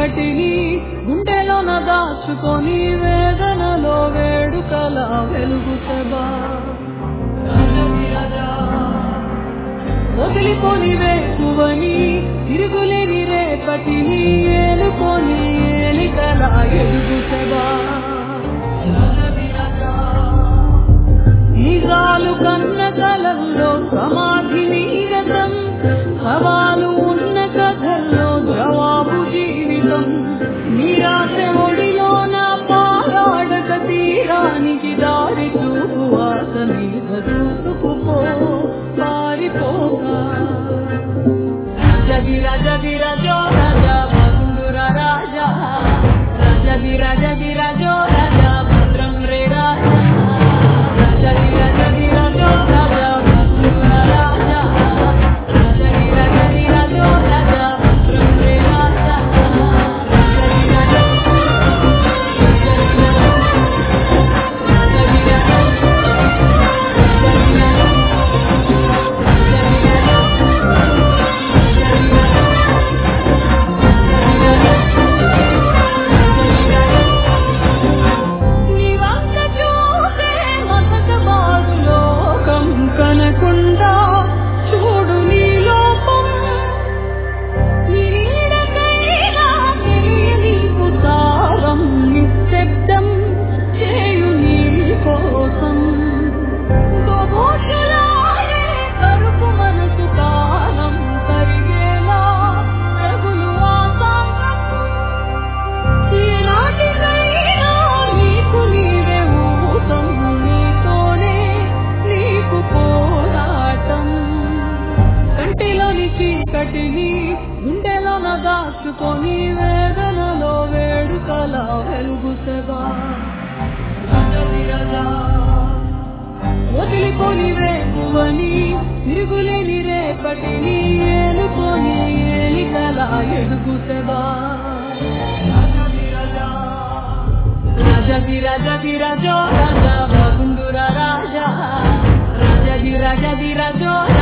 చీకటిని గుండెలోన దాచుకొని వేదనలో వేడుకల వెలుగుతబా వదిలికొని వేకువని తిరుగులేని రేపటిని ఏలుకొని ఏలికల ఎదుగుతబా నిజాలు కన్న కలల్లో సమాధి నీరసం సవాలు ఉన్న కథల్లో జవాబు జీవితం నిరాశ ఒడిలోన పారాడక తీరానికి దారి చూపు ఆశ మీద దూసుకుపో పారిపోగా రాజగిర జగిర జో రాజా భగుండుర రాజా రాజగిర జగిర జో రాజా భద్రం రే రాజా రాజగిర జగిర జో రాజా భద్రం రాజా రాజగిర జగిర జో రాజా భద్రం రే రాజా రాజగిర నివంగ చూసే మసకబారు లోకం కనకుండా చూడు నీ లోపం నీడకైనా తెలియనీకు సారం నిశ్శబ్దం చేయు నీ కోసం దోబోతులాడే కరుపు మనసు కాలం కరిగేలా రగులు ఆసాంతం ఈనాటికైనా నీకు నీవే ఊతం నీతోనే నీకు పోరాటం కంటిలోని చీకటిని గుండెలోన దాచుకొని వేదనలో వేడుకల వెలుగుసగా వదిలికొని వేకువని తిరుగులేని రేపటిని ఏలుకొని ఏలికల ఎదుగుసగా రాజగి రాజగి రాజో రాజా భగుండుర రాజా రాజగి రాజగి రాజో